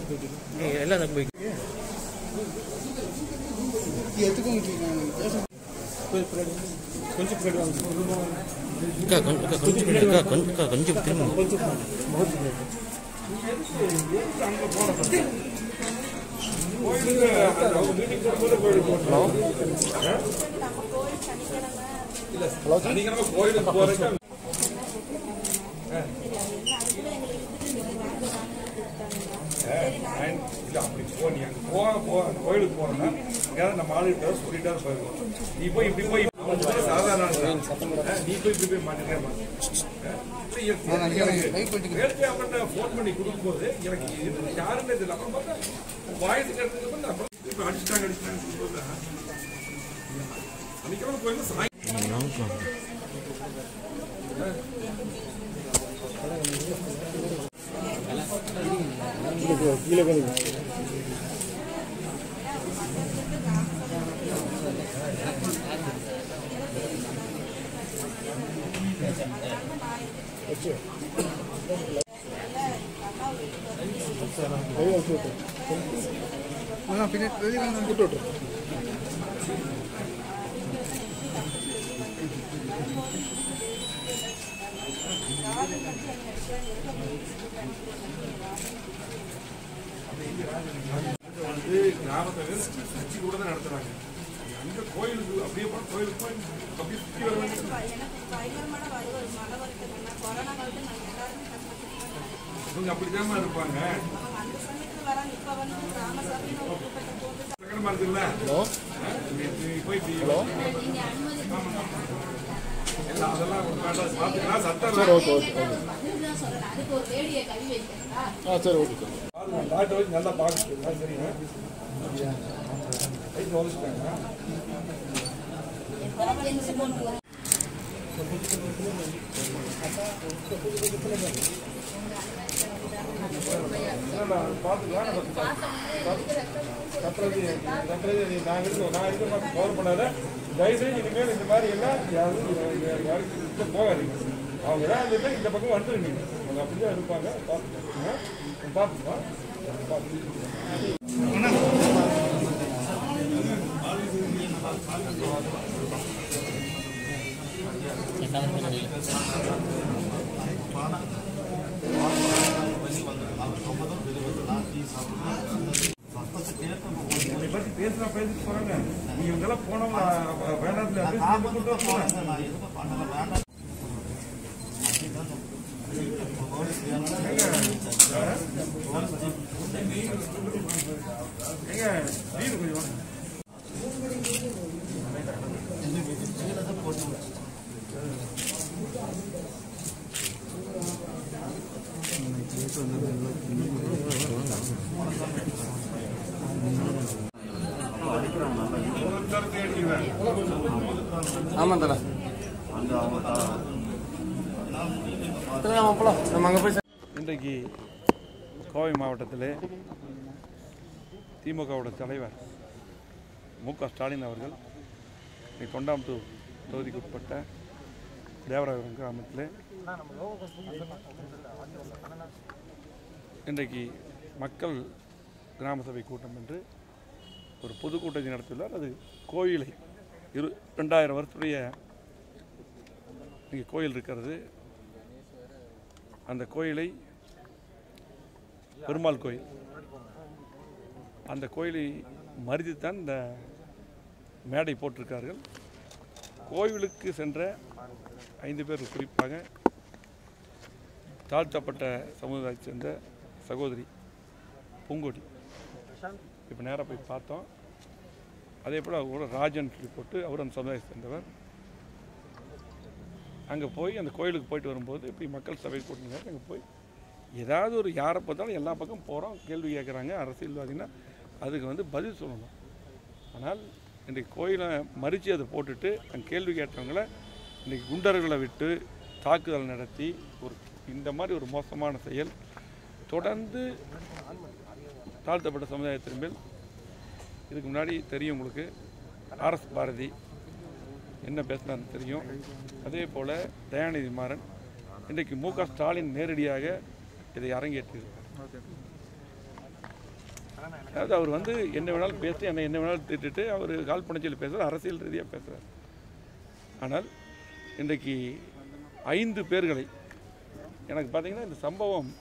எல்லாம் அந்த போய் கொஞ்சம் பின்னாடி வாங்க அக்கா கொஞ்சம் அக்கா கொஞ்சம் பின்னாடி அக்கா கொஞ்சம் அக்கா கொஞ்சம் திரும்ப கொஞ்சம் முகத்து பின்னாடி சனிக்கிழமை கோயிலுக்கு போறதுக்கு இல்ல அப்படி போ நீ அங்க போ போ அந்த கோயிலுக்கு போறேன்னா எங்கேயாவது நம்ம ஆளுகிட்ட சொல்லிட்டா போயிருக்கோம் நீ போய் இப்படி போய் அவன் வந்து சாதாரண ஆளு தான். நீ போய் இப்படி போய் மாட்டே அவன்கிட்ட ஃபோன் பண்ணி கொடுக்கும்போது எனக்கு இது யாருன்னு தெரியல அப்புறம் பார்த்தா வாய்ஸ் கேட்டதுக்கு வந்து அப்புறம் இப்ப அடிச்சிட்டாங்க அடிச்சிட்டாங்க சொல்லும்போது சனிக்கிழமை கோயில்ல சாய் கீழே கழுவு வச்சு கையை வச்சு விட்டு பின்னாடி வெளியே விட்டு விட்டுரு வந்து கிராமத்தை சர்ச்சை கூட தான் நடத்துறாங்க அங்க கோயிலுக்கு அப்படியே போய் கோயிலுக்கு போய் அப்படியே சுற்றி வர வேண்டியது எனக்கு பயங்கரமான வருவது மழை வருதுன்னா கொரோனா காலத்துல நாங்கள் எல்லாருமே கஷ்டப்பட்டு இவங்க அப்படிதான் இருப்பாங்க அவங்க அந்த சமயத்துல வராங்க இப்ப வந்து கிராம சபைன்னு ஒரு கூட்டத்தை போட்டு சங்கடமா இருக்குல்ல ஹலோ நீ போய் இப்படி ஹலோ நீங்க அனுமதி எல்லாம் அதெல்லாம் ஒரு வேண்டாம் பார்த்துக்கலாம் சத்தம் சரி ஓகே ஓகே ஓகே பதில் தான் சொல்றேன் அதுக்கு ஒரு லேடியை கை வைக்கிறதா ஆ சரி ஓகே சரி டாக்டர் வச்சு நல்லா பார்க்க சரிங்க கைக்கு உதச்சிட்டாங்க எமர்ஜென்சி கொண்டு வர பார்த்துக்கலாம் கட்டுறது கட்டுறது நீ நான் இருக்கோம் நான் இருக்க பார்த்து கவர் பண்ணாத தயவுசெய்து இனிமேல் இந்த மாதிரி எல்லாம் யாரும் யாருக்கும் போகாதீங்க அவங்க தான் இருந்துட்டு இந்த பக்கம் வந்துருங்க அவங்க அப்படிதான் இருப்பாங்க பார்த்துக்கோங்க பார்த்துக்கலாம் உன்னை பத்தி பேசுனா பேசிட்டு போறாங்க நீ இவங்கெல்லாம் போனவங்க வேண்டாம் போறேன் ஏங்க வீடு கொஞ்சம் வாங்க. ஒருத்தர் தேடிடுவேன். ஆமாம் தல போலாம் நம்ம அங்கே போய் இன்றைக்கு கோவை மாவட்டத்திலே திமுகவோட தலைவர் மு க ஸ்டாலின் அவர்கள் இன்னைக்கு தொண்டாமுத்தூர் தொகுதிக்கு உட்பட்ட தேவராயபுரம் கிராமத்தில் இன்றைக்கு மக்கள் கிராம சபை கூட்டம் என்று ஒரு பொதுக்கூட்டத்தை நடத்தியுள்ளார் அது கோயிலை இரு ரெண்டாயிரம் வருஷத்துடைய இங்கே கோயில் இருக்கிறது அந்த கோயிலை பெருமாள் கோயில் அந்த கோயிலை மறித்து தான் இந்த மேடை போட்டிருக்கார்கள் கோயிலுக்கு சென்ற ஐந்து பேர் குறிப்பாக தாழ்த்தப்பட்ட சமுதாயத்தை சேர்ந்த சகோதரி பூங்கொடி இப்போ நேராக போய் பார்த்தோம் அதே போல் அவர் கூட ராஜன் சொல்லி போட்டு அவர் அந்த சமுதாயத்தை சேர்ந்தவர் அங்கே போய் அந்த கோயிலுக்கு போயிட்டு வரும்போது இப்படி மக்கள் சபை கூட்டினாங்க அங்கே போய் ஏதாவது ஒரு யாரை பார்த்தாலும் எல்லா பக்கம் போகிறோம் கேள்வி கேட்குறாங்க அரசியல்வாதின்னா அதுக்கு வந்து பதில் சொல்லணும் ஆனால் இன்றைக்கு கோயிலை மறித்து அதை போட்டுட்டு அங்கே கேள்வி கேட்டவங்கள இன்றைக்கி குண்டர்களை விட்டு தாக்குதல் நடத்தி ஒரு இந்த மாதிரி ஒரு மோசமான செயல் தொடர்ந்து தாழ்த்தப்பட்ட சமுதாயத்தின் மேல் இதுக்கு முன்னாடி தெரியும் உங்களுக்கு ஆர்எஸ் பாரதி என்ன பேசினார்னு தெரியும் அதே போல் தயாநிதி மாறன் இன்றைக்கு மு க ஸ்டாலின் நேரடியாக இதை அரங்கேற்றியிருக்கார் அதாவது அவர் வந்து என்ன வேணாலும் பேசி என்னை என்ன வேணாலும் திட்டுட்டு அவர் கால் பணச்சில் பேசுகிறார் அரசியல் ரீதியாக பேசுகிறார் ஆனால் இன்றைக்கு ஐந்து பேர்களை எனக்கு பார்த்தீங்கன்னா இந்த சம்பவம்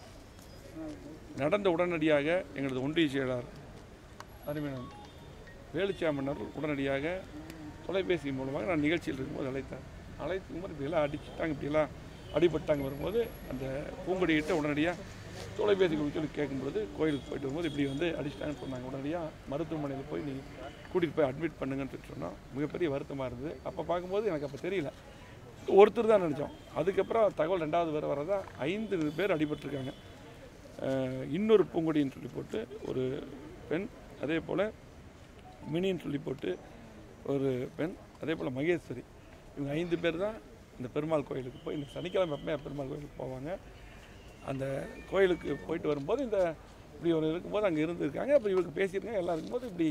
நடந்த உடனடியாக எங்களது ஒன்றிய செயலாளர் அருமையான வேலுச்சாமன்னர் உடனடியாக தொலைபேசி மூலமாக நான் நிகழ்ச்சியில் இருக்கும்போது அழைத்தார் அழைத்துக்கும் போது இப்படியெல்லாம் அடிச்சுட்டாங்க இப்படியெல்லாம் அடிபட்டாங்க வரும்போது அந்த பூங்கொடியிட்ட உடனடியாக தொலைபேசி குறித்து சொல்லி கேட்கும்போது கோயிலுக்கு போயிட்டு வரும்போது இப்படி வந்து அடிச்சிட்டாங்கன்னு சொன்னாங்க உடனடியாக மருத்துவமனையில் போய் நீ கூட்டிகிட்டு போய் அட்மிட் பண்ணுங்கன்னு சொல்லி சொன்னோம் மிகப்பெரிய வருத்தமாக இருந்தது அப்போ பார்க்கும்போது எனக்கு அப்போ தெரியல ஒருத்தர் தான் நினச்சோம் அதுக்கப்புறம் தகவல் ரெண்டாவது பேர் வரதான் ஐந்து பேர் அடிபட்டிருக்காங்க அஹ் இன்னொரு பூங்கொடின்னு சொல்லி போட்டு ஒரு பெண் அதே போல் மினின்னு சொல்லி போட்டு ஒரு பெண் அதே போல் மகேஸ்வரி இவங்க ஐந்து பேர் தான் இந்த பெருமாள் கோயிலுக்கு போய் இந்த சனிக்கிழமை எப்பவுமே பெருமாள் கோயிலுக்கு போவாங்க அந்த கோயிலுக்கு போயிட்டு வரும்போது இந்த இப்படி ஒரு இருக்கும்போது அங்கே இருந்திருக்காங்க அப்போ இவங்க பேசியிருக்காங்க எல்லாம் இருக்கும்போது இப்படி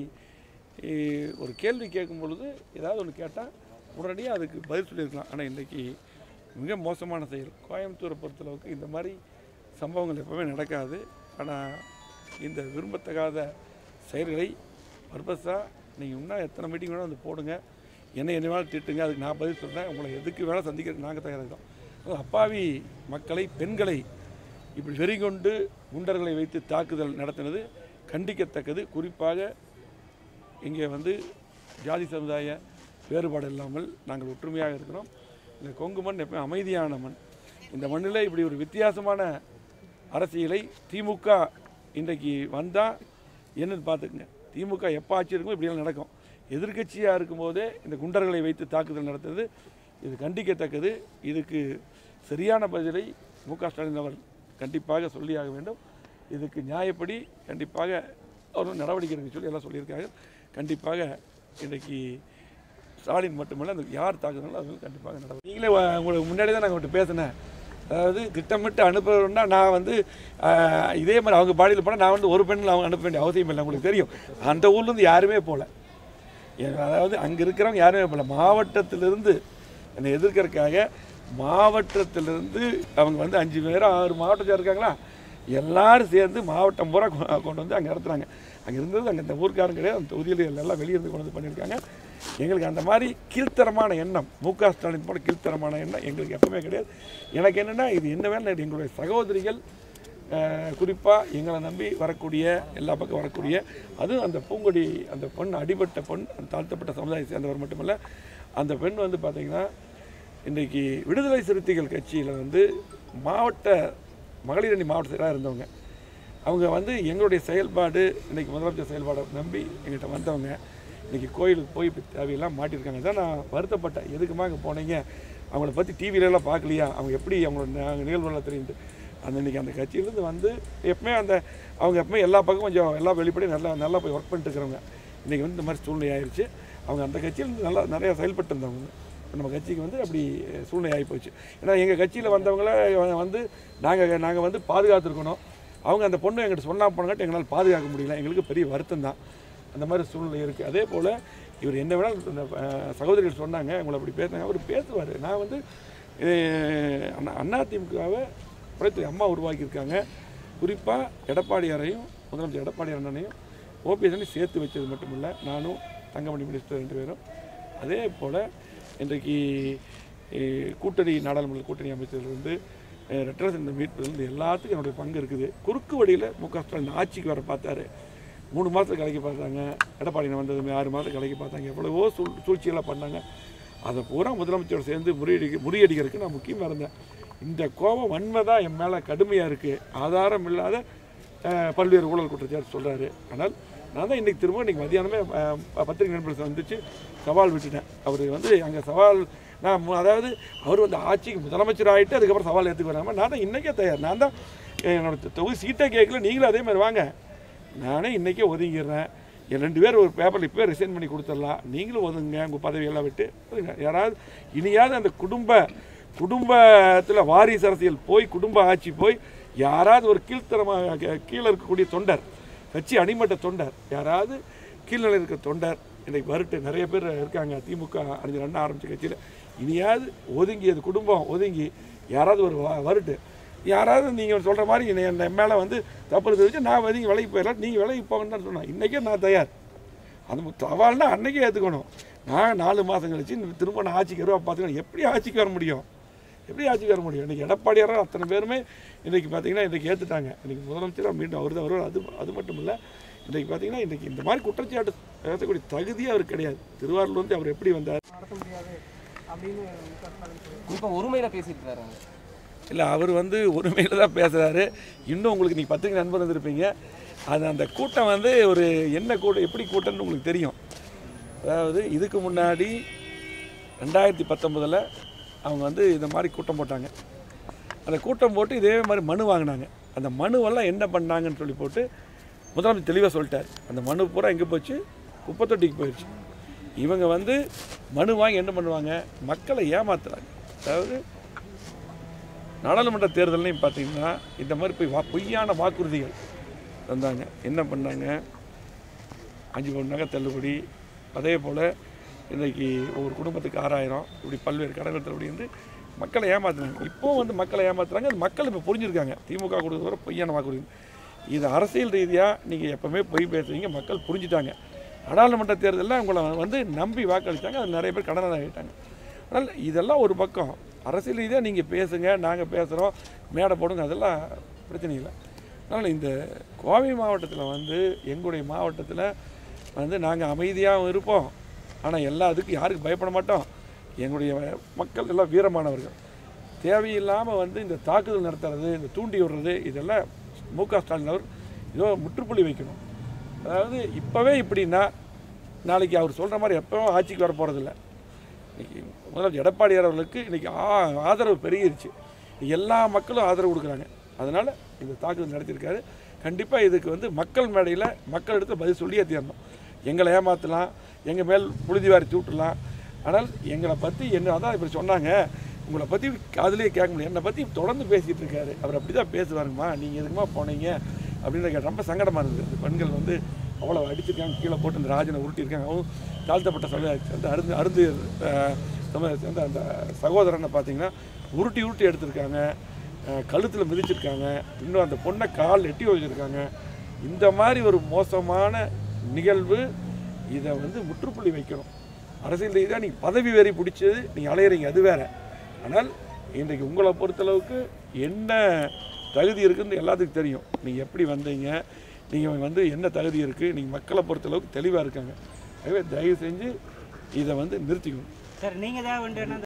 இ- ஒரு கேள்வி கேட்கும் பொழுது ஏதாவது ஒன்று கேட்டால் உடனடியாக அதுக்கு பதில் சொல்லியிருக்கலாம் ஆனால் இன்றைக்கி மிக மோசமான செயல் கோயம்புத்தூரை பொறுத்தளவுக்கு இந்த மாதிரி சம்பவங்கள் எப்பவுமே நடக்காது ஆனால் இந்த விரும்பத்தகாத செயல்களை பர்பஸாக நீங்கள் இன்னும் எத்தனை மீட்டிங் வேணால் வந்து போடுங்க என்ன என்ன வேணாலும் திட்டுங்க அதுக்கு நான் பதில் சொல்கிறேன் உங்களை எதுக்கு வேணால் சந்திக்கிறதுக்கு நாங்கள் தயாராக இருக்கோம் அதுவும் அப்பாவி மக்களை பெண்களை இப்படி வெறிகொண்டு குண்டர்களை வைத்து தாக்குதல் நடத்தினது கண்டிக்கத்தக்கது குறிப்பாக இங்கே வந்து ஜாதி சமுதாய வேறுபாடு இல்லாமல் நாங்கள் ஒற்றுமையாக இருக்கிறோம் இந்த கொங்கு மண் எப்பவும் அமைதியான மண் இந்த மண்ணில் இப்படி ஒரு வித்தியாசமான அரசியலை திமுக இன்றைக்கு வந்தால் என்னன்னு பார்த்துக்குங்க திமுக எப்போ ஆட்சி இருக்குமோ இப்படியெல்லாம் நடக்கும் எதிர்க்கட்சியாக இருக்கும்போதே இந்த குண்டர்களை வைத்து தாக்குதல் நடத்துறது இது கண்டிக்கத்தக்கது இதுக்கு சரியான பதிலை மு க ஸ்டாலின் அவர் கண்டிப்பாக சொல்லியாக வேண்டும் இதுக்கு நியாயப்படி கண்டிப்பாக அவர் நடவடிக்கை எடுக்க சொல்லி எல்லாம் சொல்லியிருக்காங்க கண்டிப்பாக இன்றைக்கு ஸ்டாலின் மட்டுமல்ல அந்த யார் தாக்குதலும் அது கண்டிப்பாக நடவடிக்கை நீங்களே வ- உங்களுக்கு முன்னாடி தான் நாங்கள் விட்டு பேசினேன் அதாவது திட்டமிட்டு அனுப்புறோம்னா நான் வந்து ஆஹ், இதே மாதிரி அவங்க பாடியில் போனால் நான் வந்து ஒரு பெண்ணில் அவங்க அனுப்ப வேண்டிய அவசியம் இல்லை உங்களுக்கு தெரியும் அந்த ஊர்லேருந்து யாருமே போகல எங்க- அதாவது அங்கே இருக்கிறவங்க யாருமே போகல மாவட்டத்திலிருந்து என்னை எதிர்க்கறதுக்காக மாவட்டத்திலிருந்து அவங்க வந்து அஞ்சு பேர் ஆறு மாவட்டத்தில் இருக்காங்களா எல்லாரும் சேர்ந்து மாவட்டம் பூரா கொ- கொண்டு வந்து அங்கே நடத்துகிறாங்க அங்கே இருந்தது அங்கே இந்த ஊர்க்காரங்க கிடையாது அந்த தொகுதியில் எல்லாம் வெளியிருந்து கொண்டு வந்து பண்ணியிருக்காங்க எங்களுக்கு அந்த மாதிரி கீழ்த்தரமான எண்ணம் மு க ஸ்டாலின் போல கீழ்த்தரமான எண்ணம் எங்களுக்கு எப்பவுமே கிடையாது எனக்கு என்னென்னா இது என்ன வேலை எங்களுடைய சகோதரிகள் குறிப்பாக எங்களை நம்பி வரக்கூடிய எல்லா பக்கம் வரக்கூடிய அதுவும் அந்த பூங்கொடி அந்த பெண் அடிபட்ட பெண் அந்த தாழ்த்தப்பட்ட சமுதாயத்தை சேர்ந்தவர் மட்டுமல்ல அந்த பெண் வந்து பார்த்திங்கன்னா இன்றைக்கி விடுதலை சிறுத்தைகள் கட்சியில் வந்து மாவட்ட மகளிர் அணி மாவட்ட செயலாக இருந்தவங்க அவங்க வந்து எங்களுடைய செயல்பாடு இன்றைக்கி முதலமைச்சர் செயல்பாடை நம்பி எங்கள்கிட்ட வந்தவங்க இன்றைக்கி கோயிலுக்கு போய் இப்போ தேவையெல்லாம் மாட்டியிருக்காங்க தான் நான் வருத்தப்பட்டேன் எதுக்குமா அங்கே போனீங்க அவங்கள பற்றி டிவிலெல்லாம் பார்க்கலையா அவங்க எப்படி அவங்களோட ந- நிகழ்வுலாம் தெரியுது அந்த இன்றைக்கி அந்த கட்சியிலேருந்து வந்து எப்பவுமே அந்த அவங்க எப்பவுமே எல்லா பக்கம் கொஞ்சம் எல்லா வெளிப்படையும் நல்லா நல்லா போய் ஒர்க் பண்ணிட்டு இருக்கிறவங்க இன்றைக்கி வந்து இந்த மாதிரி சூழ்நிலை ஆயிடுச்சு அவங்க அந்த கட்சியிலேருந்து நல்லா நிறையா செயல்பட்டு இருந்தவங்க இப்ப நம்ம கட்சிக்கு வந்து அப்படி சூழ்நிலை ஆகி போச்சு ஏன்னா எங்கள் கட்சியில் வந்தவங்கள வந்து நாங்கள் நாங்கள் வந்து பாதுகாத்துருக்கணும் அவங்க அந்த பொண்ணு எங்கிட்ட சொன்னா போனங்காட்டி எங்களால் பாதுகாக்க முடியல எங்களுக்கு பெரிய வருத்தம் தான் அந்த மாதிரி சூழ்நிலை இருக்குது அதே போல் இவர் என்ன வேணாலும் இந்த அஹ், சகோதரிகள் சொன்னாங்க உங்களை அப்படி பேசுனாங்க அவர் பேசுவார் நான் வந்து அஹ், அண்ணா அதிமுகவை புரட்சி அம்மா உருவாக்கியிருக்காங்க குறிப்பாக எடப்பாடியாரையும் முதலமைச்சர் எடப்பாடி அண்ணனையும் ஓபிஎஸ்னையும் சேர்த்து வச்சது மட்டும் இல்லை நானும் தங்கமணி மினிஸ்டர் ரெண்டு பேரும் அதே போல் இன்றைக்கு அஹ், கூட்டணி நாடாளுமன்ற கூட்டணி அமைச்சர்லேருந்து ரெட்ரஸ் மீட்பதுலேருந்து எல்லாத்துக்கும் என்னுடைய பங்கு இருக்குது குறுக்கு வழியில் மு க ஸ்டாலின் ஆட்சிக்கு வர பார்த்தாரு மூணு மாதத்துக்கு கலைக்க பார்த்தாங்க எடப்பாடி வந்ததுமே ஆறு மாதத்துக்கு கலைக்க பார்த்தாங்க எவ்வளவோ சூழ் சூழ்ச்சியெல்லாம் பண்ணாங்க அதை பூரா முதலமைச்சர் சேர்ந்து முறியடிக்க முறியடிக்கிறதுக்கு நான் முக்கியமாக இருந்தேன் இந்த கோபம் வன்மை தான் என் மேலே கடுமையாக இருக்குது ஆதாரம் இல்லாத அஹ், பல்வேறு ஊழல் குற்றச்சாட்டு சொல்கிறாரு ஆனால் நான் தான் இன்றைக்கி திரும்ப இன்றைக்கி மதியானமே அஹ், ப- பத்திரிகை நண்பர்கள் சந்திச்சு சவால் விட்டுட்டேன் அவர் வந்து அங்கே சவால் நான் மு- அதாவது அவர் வந்து ஆட்சிக்கு முதலமைச்சர் ஆகிட்டு அதுக்கப்புறம் சவால் ஏற்றுக்கு வராமல் நான் தான் இன்றைக்கே தயார் நான் தான் என்னோட தொகுதி சீட்டை கேட்கல நீங்களும் அதே மாதிரி வாங்க நானே இன்றைக்கே ஒதுங்கிடுறேன் என் ரெண்டு பேர் ஒரு பேப்பரில் இப்போ ரிசைன் பண்ணி கொடுத்துடலாம் நீங்களும் ஒதுங்க உங்கள் பதவியெல்லாம் விட்டு ஒதுங்க. யாராவது இனியாவது அந்த குடும்ப குடும்பத்தில் வாரிசு அரசியல் போய் குடும்ப ஆட்சி போய் யாராவது ஒரு கீழ்த்தரமாக கீ- கீழே இருக்கக்கூடிய தொண்டர் கட்சி அடிமட்ட தொண்டர் யாராவது கீழ்நிலை இருக்கிற தொண்டர் இன்றைக்கு வருட்டு நிறைய பேர் இருக்காங்க திமுக அறிஞர் அண்ணா ஆரம்பித்த கட்சியில் இனியாவது ஒதுங்கி அது குடும்பம் ஒதுங்கி யாராவது ஒரு வ- வருட்டு யாராவது நீங்கள் சொல்கிற மாதிரி என்னை என் மேலே வந்து தப்பு தெரிவிச்சு நான் வந்து விலைக்கு போயிடலாம் நீங்கள் விலைக்கு போங்கன்னு தான் சொன்னேன் இன்றைக்கே நான் தயார் அந்த சவால்னா அன்னைக்கே ஏற்றுக்கணும் நான் நாலு மாதம் கழிச்சு இந்த திரும்ப நான் ஆட்சிக்கு வருவா பார்த்துக்கணும் எப்படி ஆட்சிக்கு வர முடியும் எப்படி ஆட்சிக்கு வர முடியும் இன்றைக்கி எடப்பாடியாரும் அத்தனை பேருமே இன்றைக்கி பார்த்தீங்கன்னா இன்றைக்கி ஏற்றுட்டாங்க இன்றைக்கி முதலமைச்சராக மீண்டும் அவர் தான் வருவார் அது அது மட்டும் இல்லை இன்றைக்கி பார்த்தீங்கன்னா இன்றைக்கி இந்த மாதிரி குற்றச்சாட்டு பேசக்கூடிய தகுதியே அவருக்கு கிடையாது திருவாரூர் வந்து அவர் எப்படி வந்தார் நடத்த முடியாது அப்படின்னு மு க ஸ்டாலின் சொல்றாரு. இப்போ ஒருமையில பேசிட்டு இருக்காங்க இல்லை அவர் வந்து ஒருமையில் தான் பேசுகிறாரு இன்னும் உங்களுக்கு நீங்கள் பத்திரிக்கை நண்பர் வந்திருப்பீங்க அது அந்த கூட்டம் வந்து ஒரு என்ன கூட்டம் எப்படி கூட்டம்னு உங்களுக்கு தெரியும் அதாவது இதுக்கு முன்னாடி ரெண்டாயிரத்தி பத்தொம்பதில் அவங்க வந்து இந்த மாதிரி கூட்டம் போட்டாங்க அந்த கூட்டம் போட்டு இதே மாதிரி மனு வாங்கினாங்க அந்த மனுவெல்லாம் என்ன பண்ணாங்கன்னு சொல்லி போட்டு முதலமைச்சர் தெளிவாக சொல்லிட்டார் அந்த மனு பூரா எங்கே போச்சு குப்பத்தொட்டிக்கு போயிடுச்சு இவங்க வந்து மனு வாங்கி என்ன பண்ணுவாங்க மக்களை ஏமாத்துறாங்க அதாவது நாடாளுமன்ற தேர்தல்லையும் பார்த்தீங்கன்னா இந்த மாதிரி போய் வா பொய்யான வாக்குறுதிகள் வந்தாங்க என்ன பண்ணாங்க அஞ்சு பவுன் நகை தள்ளுபடி அதே போல் இன்றைக்கி ஒவ்வொரு குடும்பத்துக்கு ஆறாயிரம் இப்படி பல்வேறு கடன்கள் தள்ளுபடி வந்து மக்களை ஏமாத்துறாங்க இப்போ வந்து மக்களை ஏமாத்துறாங்க அது மக்கள் இப்போ புரிஞ்சிருக்காங்க திமுக கொடுக்குற வர பொய்யான வாக்குறுதி இது அரசியல் ரீதியாக நீங்கள் எப்போவுமே பொய் பேசுவீங்க மக்கள் புரிஞ்சுட்டாங்க நாடாளுமன்ற தேர்தலில் உங்களை வந்து நம்பி வாக்களித்தாங்க அது நிறைய பேர் கடனாக ஆகிட்டாங்க அதனால் இதெல்லாம் ஒரு பக்கம் அரசியல் ரீதியாக நீங்கள் பேசுங்க நாங்கள் பேசுகிறோம் மேடை போடுங்க அதெல்லாம் பிரச்சனை இல்லை அதனால் இந்த கோவை மாவட்டத்தில் வந்து எங்களுடைய மாவட்டத்தில் வந்து நாங்கள் அமைதியாகவும் இருப்போம் ஆனால் எல்லாத்துக்கும் யாருக்கு பயப்பட மாட்டோம் எங்களுடைய மக்கள் எல்லாம் வீரமானவர்கள் தேவையில்லாமல் வந்து இந்த தாக்குதல் நடத்துறது இந்த தூண்டி விடுறது இதெல்லாம் மு க ஸ்டாலின் அவர் ஏதோ முற்றுப்புள்ளி வைக்கணும் அதாவது இப்போவே இப்படின்னா நாளைக்கு அவர் சொல்கிற மாதிரி எப்பவும் ஆட்சிக்கு வர போகிறதில்ல இன்னைக்கு முதல்வர் எடப்பாடியார் அவர்களுக்கு இன்னைக்கு ஆ- ஆதரவு பெருகிருச்சு எல்லா மக்களும் ஆதரவு கொடுக்குறாங்க அதனால் இந்த தாக்குதல் நடத்தியிருக்காரு கண்டிப்பாக இதுக்கு வந்து மக்கள் மேடையில் மக்கள் இடத்துல பதில் சொல்லியே தீரணும் எங்களை ஏமாற்றலாம் எங்கள் மேல் புழுதி வாரி தூட்டலாம் ஆனால் எங்களை பற்றி என்ன அதான் இப்படி சொன்னாங்க உங்களை பற்றி காதுலயே கேட்க முடியும் என்னை பற்றி தொடர்ந்து பேசிகிட்டு இருக்காரு அவர் அப்படி தான் பேசுவாருங்கம்மா நீங்கள் எதுக்குமா போனீங்க அப்படின்னு கேட்ட ரொம்ப சங்கடமாக இருந்தது இந்த பெண்கள் வந்து அவ்வளோ அடிச்சிருக்காங்க கீழே போட்டு இந்த ராஜனை உருட்டியிருக்காங்க அவன் தாழ்த்தப்பட்ட சொல்ல அந்த அருந்து அருந்து அஹ், சம- அந்த அந்த சகோதரனை பார்த்தீங்கன்னா உருட்டி உருட்டி எடுத்திருக்காங்க கழுத்தில் மிதிச்சிருக்காங்க இன்னும் அந்த பொண்ணை கால் எட்டி வச்சிருக்காங்க இந்த மாதிரி ஒரு மோசமான நிகழ்வு இதை வந்து முற்றுப்புள்ளி வைக்கணும் அரசியல் ரீதியாக நீங்கள் பதவி வெறி பிடிச்சது நீங்கள் அலையிறீங்க அது வேற ஆனால் இன்றைக்கு உங்களை பொறுத்தளவுக்கு என்ன தகுதி இருக்குன்னு எல்லாத்துக்கும் தெரியும் நீங்கள் எப்படி வந்தீங்க நீங்கள் வந்து என்ன தகுதி இருக்குது நீங்கள் மக்களை பொறுத்தளவுக்கு தெளிவாக இருக்காங்க ஆகவே தயவு செஞ்சு இதை வந்து நிறுத்திக்கணும் சார் நீங்க தான் வந்து என்ன